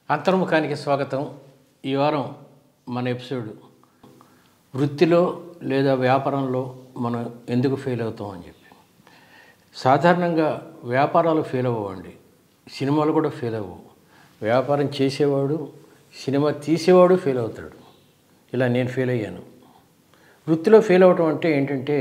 అంతర్ముఖానికి స్వాగతం ఈ వారం మన ఎపిసోడ్ వృత్తిలో లేదా వ్యాపారంలో మనం ఎందుకు ఫెయిల్ అవుతాం అని చెప్పి సాధారణంగా వ్యాపారాలు ఫెయిల్ అవ్వండి సినిమాలు కూడా ఫెయిల్ అవ్వవు వ్యాపారం చేసేవాడు సినిమా తీసేవాడు ఫెయిల్ అవుతాడు ఇలా నేను ఫెయిల్ అయ్యాను వృత్తిలో ఫెయిల్ అవటం అంటే ఏంటంటే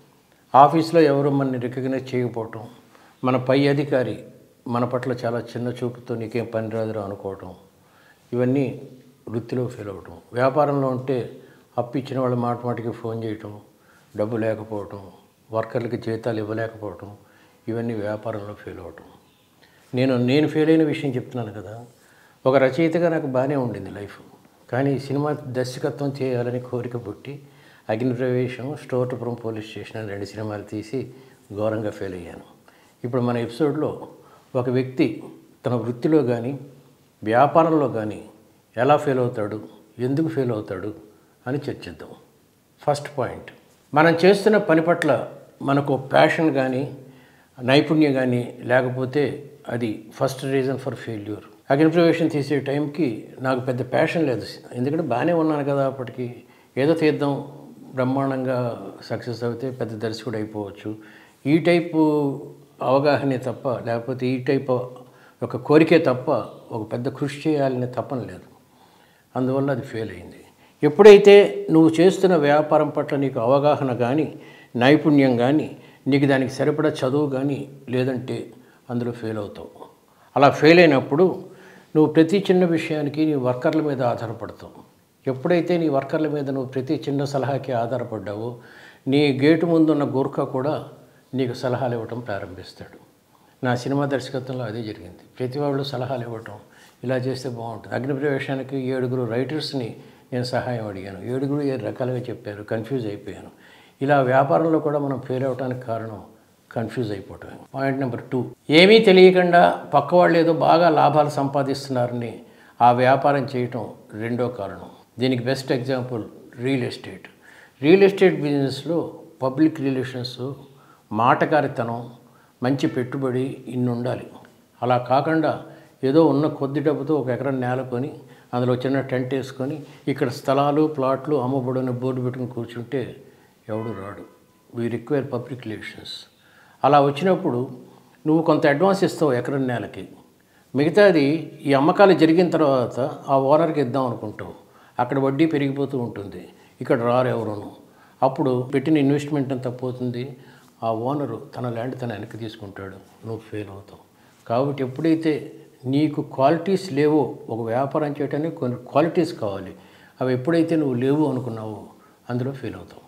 ఆఫీస్లో ఎవరు మనని రికగ్నైజ్ చేయకపోవటం మన పై అధికారి మన పట్ల చాలా చిన్న చూపుతో నీకేం పని రాదురా అనుకోవటం ఇవన్నీ వృత్తిలో ఫెయిల్ అవటం వ్యాపారంలో ఉంటే అప్పు ఇచ్చిన వాళ్ళు మాట మాటికి ఫోన్ చేయటం డబ్బు లేకపోవటం వర్కర్లకి జీతాలు ఇవ్వలేకపోవటం ఇవన్నీ వ్యాపారంలో ఫెయిల్ అవటం నేను నేను ఫెయిల్ అయిన విషయం చెప్తున్నాను కదా ఒక రచయితగా నాకు బాగానే ఉండింది లైఫ్ కానీ ఈ సినిమా దర్శకత్వం చేయాలని కోరిక పుట్టి అగ్ని ప్రవేశం స్టోర్టపురం పోలీస్ స్టేషన్ అని రెండు సినిమాలు తీసి ఘోరంగా ఫెయిల్ అయ్యాను ఇప్పుడు మన ఎపిసోడ్లో ఒక వ్యక్తి తన వృత్తిలో కానీ వ్యాపారంలో కానీ ఎలా ఫెయిల్ అవుతాడు ఎందుకు ఫెయిల్ అవుతాడు అని చర్చిద్దాం ఫస్ట్ పాయింట్ మనం చేస్తున్న పని పట్ల మనకు ప్యాషన్ కానీ నైపుణ్యం కానీ లేకపోతే అది ఫస్ట్ రీజన్ ఫర్ ఫెయిల్యూర్ అగ్ని ప్రవేశం తీసే టైంకి నాకు పెద్ద ప్యాషన్ లేదు ఎందుకంటే బాగానే ఉన్నాను కదా అప్పటికి ఏదో తీద్దాం బ్రహ్మాండంగా సక్సెస్ అవుతే పెద్ద దర్శకుడు అయిపోవచ్చు ఈ టైపు అవగాహనే తప్ప లేకపోతే ఈ టైపు ఒక కోరికే తప్ప ఒక పెద్ద కృషి చేయాలనే తపన లేదు అందువల్ల అది ఫెయిల్ అయింది ఎప్పుడైతే నువ్వు చేస్తున్న వ్యాపారం పట్ల నీకు అవగాహన కానీ నైపుణ్యం కానీ నీకు దానికి సరిపడా చదువు కానీ లేదంటే అందులో ఫెయిల్ అవుతావు అలా ఫెయిల్ అయినప్పుడు నువ్వు ప్రతి చిన్న విషయానికి నీ వర్కర్ల మీద ఆధారపడతావు ఎప్పుడైతే నీ వర్కర్ల మీద నువ్వు ప్రతి చిన్న సలహాకి ఆధారపడ్డావో నీ గేటు ముందున్న గోర్ఖా కూడా నీకు సలహాలు ఇవ్వటం ప్రారంభిస్తాడు నా సినిమా దర్శకత్వంలో అదే జరిగింది ప్రతి వాళ్ళు సలహాలు ఇవ్వటం ఇలా చేస్తే బాగుంటుంది అగ్ని ప్రవేశానికి ఏడుగురు రైటర్స్ని నేను సహాయం అడిగాను ఏడుగురు ఏడు రకాలుగా చెప్పారు కన్ఫ్యూజ్ అయిపోయాను ఇలా వ్యాపారంలో కూడా మనం ఫెయిల్ అవడానికి కారణం కన్ఫ్యూజ్ అయిపోవటం పాయింట్ నెంబర్ టూ ఏమీ తెలియకుండా పక్క వాళ్ళు ఏదో బాగా లాభాలు సంపాదిస్తున్నారని ఆ వ్యాపారం చేయటం రెండో కారణం దీనికి best example real estate real estate బిజినెస్లో పబ్లిక్ రిలేషన్స్ మాటకారితనం మంచి పెట్టుబడి ఇన్ని ఉండాలి అలా కాకుండా ఏదో ఉన్న కొద్ది డబ్బుతో ఒక ఎకరం నేల కొని అందులో చిన్న టెంట్ వేసుకొని ఇక్కడ స్థలాలు ప్లాట్లు అమ్మబడని బోర్డు పెట్టుకుని కూర్చుంటే ఎవడు రాడు వీ రిక్వైర్ పబ్లిక్ రిలేషన్స్ అలా వచ్చినప్పుడు నువ్వు కొంత అడ్వాన్స్ ఇస్తావు ఎకరం నేలకి మిగతాది ఈ అమ్మకాలు జరిగిన తర్వాత ఆ ఓనర్కి ఇద్దాం అనుకుంటావు అక్కడ వడ్డీ పెరిగిపోతూ ఉంటుంది ఇక్కడ రారు ఎవరును అప్పుడు పెట్టిన ఇన్వెస్ట్మెంట్ అంతా పోతుంది ఆ ఓనరు తన ల్యాండ్ తన వెనక్కి తీసుకుంటాడు నువ్వు ఫెయిల్ అవుతావు కాబట్టి ఎప్పుడైతే నీకు క్వాలిటీస్ లేవో ఒక వ్యాపారం చేయడానికి కొన్ని క్వాలిటీస్ కావాలి అవి ఎప్పుడైతే నువ్వు లేవు అనుకున్నావో అందులో ఫెయిల్ అవుతావు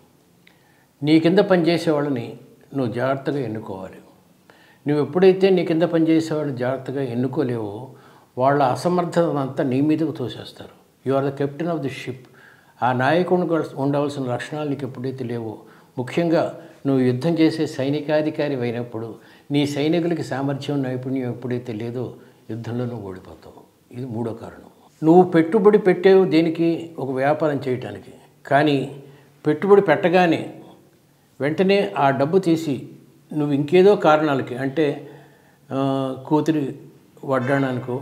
నీ కింద పనిచేసే వాళ్ళని నువ్వు జాగ్రత్తగా ఎన్నుకోవాలి నువ్వు ఎప్పుడైతే నీ కింద పనిచేసేవాడిని జాగ్రత్తగా ఎన్నుకోలేవో వాళ్ళ అసమర్థత అంతా నీ మీదకు తోసేస్తారు you are the captain of the ship ఆ నాయకుడిని ఉండవలసిన లక్షణాలు నీకు ఎప్పుడైతే లేవో ముఖ్యంగా నువ్వు యుద్ధం చేసే సైనికాధికారి అయినప్పుడు నీ సైనికులకి సామర్థ్యం నైపుణ్యం ఎప్పుడైతే లేదో యుద్ధంలో నువ్వు ఓడిపోతావు ఇది మూడో కారణం నువ్వు పెట్టుబడి పెట్టేవు దేనికి ఒక వ్యాపారం చేయటానికి కానీ పెట్టుబడి పెట్టగానే వెంటనే ఆ డబ్బు తీసి నువ్వు ఇంకేదో కారణాలకి అంటే ఆ, కూతురి వడ్డానానికో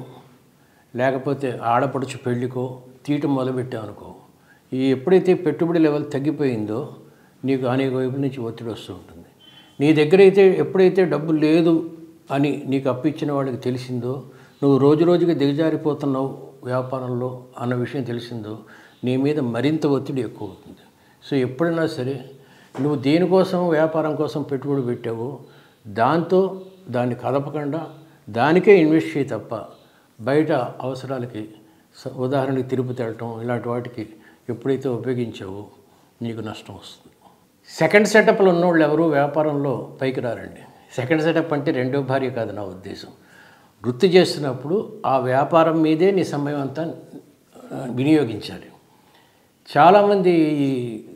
లేకపోతే ఆడపడుచు పెళ్ళికో తీయటం మొదలుపెట్టావనుకో ఈ ఎప్పుడైతే పెట్టుబడి లెవెల్ తగ్గిపోయిందో నీకు అనేక వైపుల నుంచి ఒత్తిడి వస్తూ ఉంటుంది నీ దగ్గర అయితే ఎప్పుడైతే డబ్బు లేదు అని నీకు అప్పిచ్చిన వాళ్ళకి తెలిసిందో నువ్వు రోజు రోజుకి దిగజారిపోతున్నావు వ్యాపారంలో అన్న విషయం తెలిసిందో నీ మీద మరింత ఒత్తిడి ఎక్కువ అవుతుంది సో ఎప్పుడైనా సరే నువ్వు దేనికోసం వ్యాపారం కోసం పెట్టుబడి పెట్టావో దాంతో దాన్ని కదపకుండా దానికే ఇన్వెస్ట్ చేయి తప్ప బయట అవసరాలకి స- ఉదాహరణకి తిరుపతి వెళ్ళటం ఇలాంటి వాటికి ఎప్పుడైతే ఉపయోగించావో నీకు నష్టం వస్తుంది సెకండ్ సెటప్లో ఉన్నోళ్ళు ఎవరు వ్యాపారంలో పైకి రారండి సెకండ్ సెటప్ అంటే రెండో భార్య కాదు నా ఉద్దేశం వృత్తి చేస్తున్నప్పుడు ఆ వ్యాపారం మీదే నీ సమయం అంతా ఆ, వినియోగించాలి చాలామంది ఈ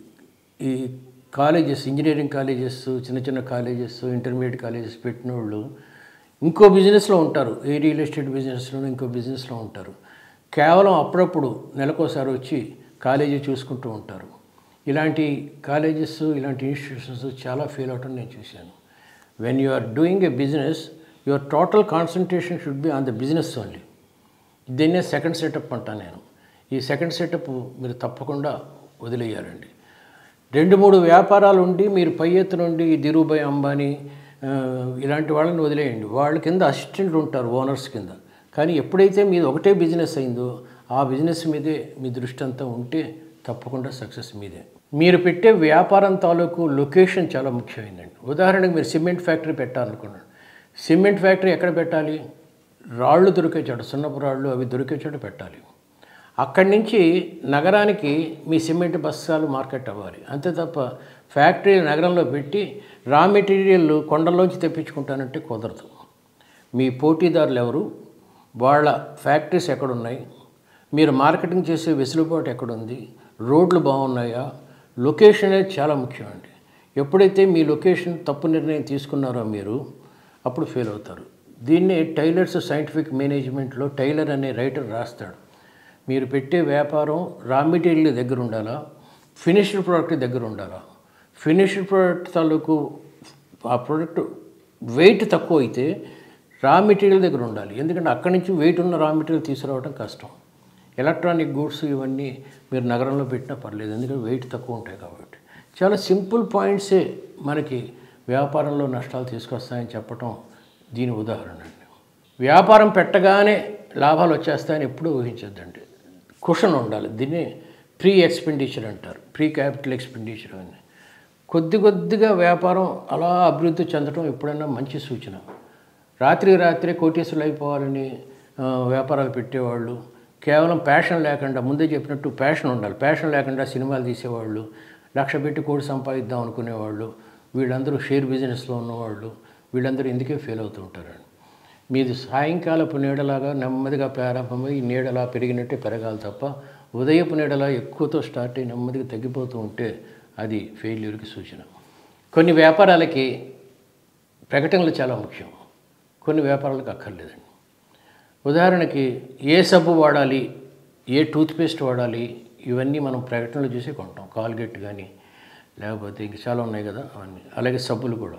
ఈ కాలేజెస్ ఇంజనీరింగ్ కాలేజెస్ చిన్న చిన్న కాలేజెస్ ఇంటర్మీడియట్ కాలేజెస్ పెట్టిన వాళ్ళు ఇంకో బిజినెస్లో ఉంటారు ఏ రియల్ ఎస్టేట్ బిజినెస్లో ఇంకో బిజినెస్లో ఉంటారు కేవలం అప్పుడప్పుడు నెలకోసారి వచ్చి కాలేజీ చూసుకుంటూ ఉంటారు ఇలాంటి కాలేజెస్ ఇలాంటి ఇన్స్టిట్యూషన్స్ చాలా ఫెయిల్ అవటం నేను చూశాను when you are doing a business your total concentration should be on the business only దీన్నే సెకండ్ సెటప్ అంటాను నేను ఈ సెకండ్ సెటప్ మీరు తప్పకుండా వదిలేయాలండి రెండు మూడు వ్యాపారాలు ఉండి మీరు పై ఎత్తున ఉండి ఈ ధీరుభాయ్ అంబానీ ఆ, ఇలాంటి వాళ్ళని వదిలేయండి వాళ్ళ కింద అసిస్టెంట్లు ఉంటారు ఓనర్స్ కింద కానీ ఎప్పుడైతే మీది ఒకటే బిజినెస్ అయిందో ఆ బిజినెస్ మీదే మీ దృష్టి అంతా ఉంటే తప్పకుండా సక్సెస్ మీదే మీరు పెట్టే వ్యాపారం తాలూకు లొకేషన్ చాలా ముఖ్యమైనదండి ఉదాహరణకు మీరు సిమెంట్ ఫ్యాక్టరీ పెట్టాలనుకున్నాడు సిమెంట్ ఫ్యాక్టరీ ఎక్కడ పెట్టాలి రాళ్ళు దొరికే చోట సున్నపు రాళ్ళు అవి దొరికే చోట పెట్టాలి అక్కడి నుంచి నగరానికి మీ సిమెంట్ బస్తాలు మార్కెట్ అవ్వాలి అంతే తప్ప ఫ్యాక్టరీ నగరంలో పెట్టి రా మెటీరియల్ కొండల్లోంచి తెప్పించుకుంటానంటే కుదరదు మీ పోటీదారులు ఎవరు వాళ్ళ ఫ్యాక్టరీస్ ఎక్కడున్నాయి మీరు మార్కెటింగ్ చేసే వెసులుబాటు ఎక్కడుంది రోడ్లు బాగున్నాయా లొకేషన్ అనేది చాలా ముఖ్యమండి ఎప్పుడైతే మీ లొకేషన్ తప్పు నిర్ణయం తీసుకున్నారో మీరు అప్పుడు ఫెయిల్ అవుతారు దీన్నే టైలర్స్ సైంటిఫిక్ మేనేజ్మెంట్లో టైలర్ అనే రైటర్ రాస్తాడు మీరు పెట్టే వ్యాపారం రా మెటీరియల్ దగ్గర ఉండాలా ఫినిష్డ్ ప్రోడక్ట్ దగ్గర ఉండాలా ఫినిష్డ్ ప్రోడక్ట్ తాలూకు ఆ ప్రోడక్ట్ వెయిట్ తక్కువ అయితే రా మెటీరియల్ దగ్గర ఉండాలి ఎందుకంటే అక్కడి నుంచి వెయిట్ ఉన్న రా మెటీరియల్ తీసుకురావడం కష్టం ఎలక్ట్రానిక్ గూడ్స్ ఇవన్నీ మీరు నగరంలో పెట్టినా పర్లేదు ఎందుకంటే వెయిట్ తక్కువ ఉంటాయి కాబట్టి చాలా సింపుల్ పాయింట్సే మనకి వ్యాపారంలో నష్టాలు తీసుకొస్తాయని చెప్పటం దీని ఉదాహరణ అండి వ్యాపారం పెట్టగానే లాభాలు వచ్చేస్తాయని ఎప్పుడూ ఊహించొద్దండి కుషన్ ఉండాలి దీన్ని ప్రీ ఎక్స్పెండిచర్ అంటారు ప్రీ క్యాపిటల్ ఎక్స్పెండిచర్ అని కొద్ది కొద్దిగా వ్యాపారం అలా అభివృద్ధి చెందడం ఎప్పుడైనా మంచి సూచన రాత్రి రాత్రి కోటీసులు అయిపోవాలని ఆ, వ్యాపారాలు పెట్టేవాళ్ళు కేవలం ప్యాషన్ లేకుండా ముందే చెప్పినట్టు ప్యాషన్ ఉండాలి ప్యాషన్ లేకుండా సినిమాలు తీసేవాళ్ళు లక్ష పెట్టి కోటి సంపాదిద్దాం అనుకునేవాళ్ళు వీళ్ళందరూ షేర్ బిజినెస్లో ఉన్నవాళ్ళు వీళ్ళందరూ ఎందుకే ఫెయిల్ అవుతూ ఉంటారండి మీది సాయంకాలపు నీడలాగా నెమ్మదిగా ప్రారంభమై నీడలా పెరిగినట్టే పెరగాలి తప్ప ఉదయపు నీడలా ఎక్కువతో స్టార్ట్ అయ్యి నెమ్మదిగా తగ్గిపోతూ ఉంటే అది ఫెయిల్యూర్కి సూచన కొన్ని వ్యాపారాలకి ప్రకటనలు చాలా ముఖ్యం కొన్ని వ్యాపారాలకు అక్కర్లేదండి ఉదాహరణకి ఏ సబ్బు వాడాలి ఏ టూత్పేస్ట్ వాడాలి ఇవన్నీ మనం ప్రకటనలు చూసి కొంటాం కాల్గేట్ కానీ లేకపోతే ఇంక చాలా ఉన్నాయి కదా అవన్నీ అలాగే సబ్బులు కూడా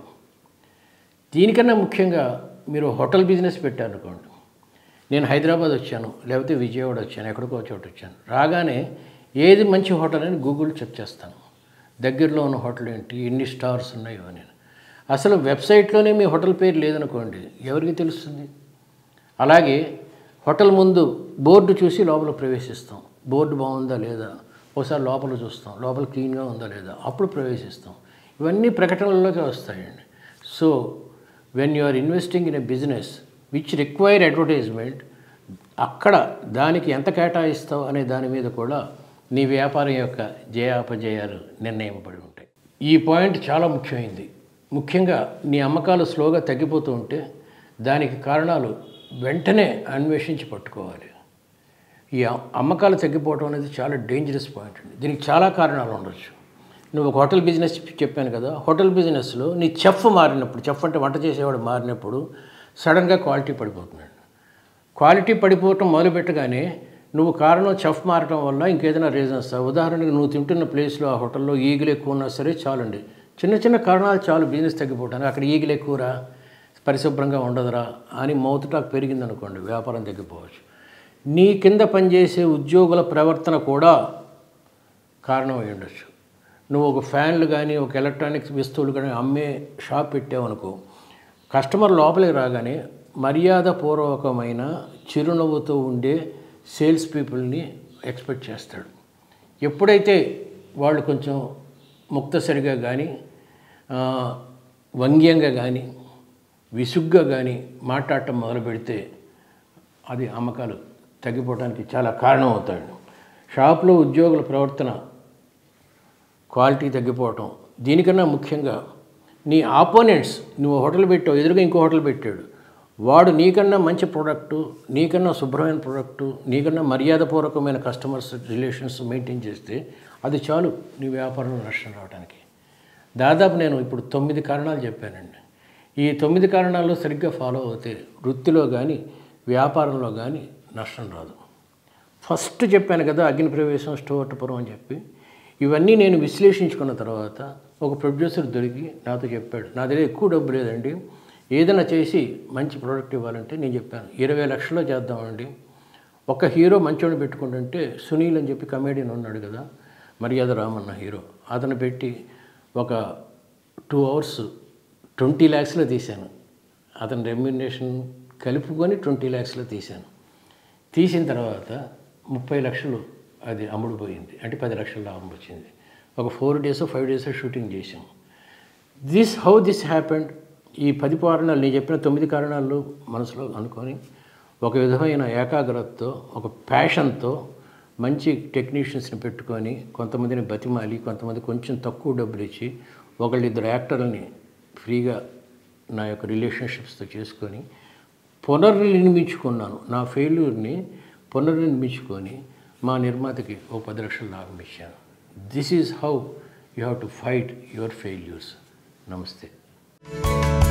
దీనికన్నా ముఖ్యంగా మీరు హోటల్ బిజినెస్ పెట్టారనుకోండి నేను హైదరాబాద్ వచ్చాను లేకపోతే విజయవాడ వచ్చాను ఎక్కడికో చోట వచ్చాను రాగానే ఏది మంచి హోటల్ అని గూగుల్ చెక్ చేస్తాను దగ్గరలో ఉన్న హోటల్ ఏంటి ఎన్ని స్టార్స్ ఉన్నాయి అని అసలు వెబ్సైట్లోనే మీ హోటల్ పేరు లేదనుకోండి ఎవరికి తెలుస్తుంది అలాగే హోటల్ ముందు బోర్డు చూసి లోపల ప్రవేశిస్తాం బోర్డు బాగుందా లేదా ఒకసారి లోపల చూస్తాం లోపల క్లీన్గా ఉందా లేదా అప్పుడు ప్రవేశిస్తాం ఇవన్నీ ప్రకటనల్లోకి వస్తాయండి so when you are investing in a business which require advertisement అక్కడ దానికి ఎంత కేటాయిస్తావు అనే దాని మీద కూడా నీ వ్యాపారం యొక్క జయాపజయాలు నిర్ణయింపబడి ఉంటాయి ఈ పాయింట్ చాలా ముఖ్యమైనది ముఖ్యంగా నీ అమ్మకాలు స్లోగా తగ్గిపోతూ ఉంటే దానికి కారణాలు వెంటనే అన్వేషించి పట్టుకోవాలి ఈ అ- అమ్మకాలు తగ్గిపోవడం అనేది చాలా డేంజరస్ పాయింట్ అండి దీనికి చాలా కారణాలు ఉండొచ్చు నువ్వు ఒక హోటల్ బిజినెస్ చెప్పాను కదా హోటల్ బిజినెస్లో నీ చెఫ్ మారినప్పుడు చెఫ్ అంటే వంట చేసేవాడు మారినప్పుడు సడన్గా క్వాలిటీ పడిపోతున్నాడు క్వాలిటీ పడిపోవటం మొదలుపెట్టగానే నువ్వు కారణం చెఫ్ మారటం వల్ల ఇంకేదైనా రీజన్స్ ఉదాహరణకు నువ్వు తింటున్న ప్లేస్లో ఆ హోటల్లో ఈగలు ఎక్కువ ఉన్నా సరే చాలండి చిన్న చిన్న కారణాలు చాలు బిజినెస్ తగ్గిపోవటానికి అక్కడ ఈగలు ఎక్కువరా పరిశుభ్రంగా ఉండదురా అని మౌత్ టాక్ పెరిగిందనుకోండి వ్యాపారం తగ్గిపోవచ్చు నీ కింద పనిచేసే ఉద్యోగుల ప్రవర్తన కూడా కారణం అయి ఉండొచ్చు నువ్వు ఒక ఫ్యాన్లు కానీ ఒక ఎలక్ట్రానిక్స్ వస్తువులు కానీ అమ్మే షాప్ పెట్టావనుకో కస్టమర్ లోపలికి రాగానే మర్యాదపూర్వకమైన చిరునవ్వుతో ఉండే సేల్స్ పీపుల్ని ఎక్స్పెక్ట్ చేస్తాడు ఎప్పుడైతే వాళ్ళు కొంచెం ముక్తసరిగా కానీ ఆ, వంగ్యంగా కానీ విసుగ్గా కానీ మాట్లాడటం మొదలు పెడితే అది అమ్మకాలు తగ్గిపోవడానికి చాలా కారణం అవుతాడు షాప్లో ఉద్యోగుల ప్రవర్తన క్వాలిటీ తగ్గిపోవటం దీనికన్నా ముఖ్యంగా నీ ఆపోనెంట్స్ నువ్వు హోటల్ పెట్టావు ఎదురుగా ఇంకో హోటల్ పెట్టాడు వాడు నీకన్నా మంచి ప్రోడక్టు నీకన్నా శుభ్రమైన ప్రోడక్టు నీకన్నా మర్యాదపూర్వకమైన కస్టమర్స్ రిలేషన్స్ మెయింటైన్ చేస్తే అది చాలు నీ వ్యాపారంలో నష్టం రావడానికి దాదాపు నేను ఇప్పుడు తొమ్మిది కారణాలు చెప్పానండి ఈ తొమ్మిది కారణాలు సరిగ్గా ఫాలో అవుతే వృత్తిలో కానీ వ్యాపారంలో కానీ నష్టం రాదు ఫస్ట్ చెప్పాను కదా అగ్ని ప్రవేశం స్టోర్టపురం అని చెప్పి ఇవన్నీ నేను విశ్లేషించుకున్న తర్వాత ఒక ప్రొడ్యూసర్ దొరికి నాతో చెప్పాడు నా దగ్గర ఎక్కువ డబ్బు లేదండి ఏదైనా చేసి మంచి ప్రోడక్ట్ ఇవ్వాలంటే నేను చెప్పాను ఇరవై లక్షల్లో చేద్దామండి ఒక హీరో మంచోడిని పెట్టుకుంటుంటే సునీల్ అని చెప్పి కమేడియన్ ఉన్నాడు కదా మర్యాద రామన్న హీరో అతను పెట్టి ఒక టూ అవర్స్ ట్వంటీ ల్యాక్స్లో తీశాను అతని రెమ్యునేషన్ కలుపుకొని ట్వంటీ ల్యాక్స్లో తీశాను తీసిన తర్వాత ముప్పై లక్షలు అది అమ్ముడుపోయింది అంటే పది లక్షల లాభం వచ్చింది ఒక four days five days shooting చేసాం దిస్ హౌ దిస్ హ్యాపెండ్ ఈ పది కారణాలు నేను చెప్పిన తొమ్మిది కారణాలు మనసులో అనుకొని ఒక విధమైన ఏకాగ్రతతో ఒక ప్యాషన్తో మంచి టెక్నీషియన్స్ని పెట్టుకొని కొంతమందిని బతిమాలి కొంతమంది కొంచెం తక్కువ డబ్బులు ఇచ్చి ఒకళ్ళిద్దరు యాక్టర్లని ఫ్రీగా నా యొక్క రిలేషన్షిప్స్తో చేసుకొని పునర్నిర్మించుకున్నాను నా ఫెయిల్యూర్ని పునర్నిర్మించుకొని మా నిర్మాతకి ఓ పది లక్షలు లాభం ఇచ్చాను this is how you have to fight your failures నమస్తే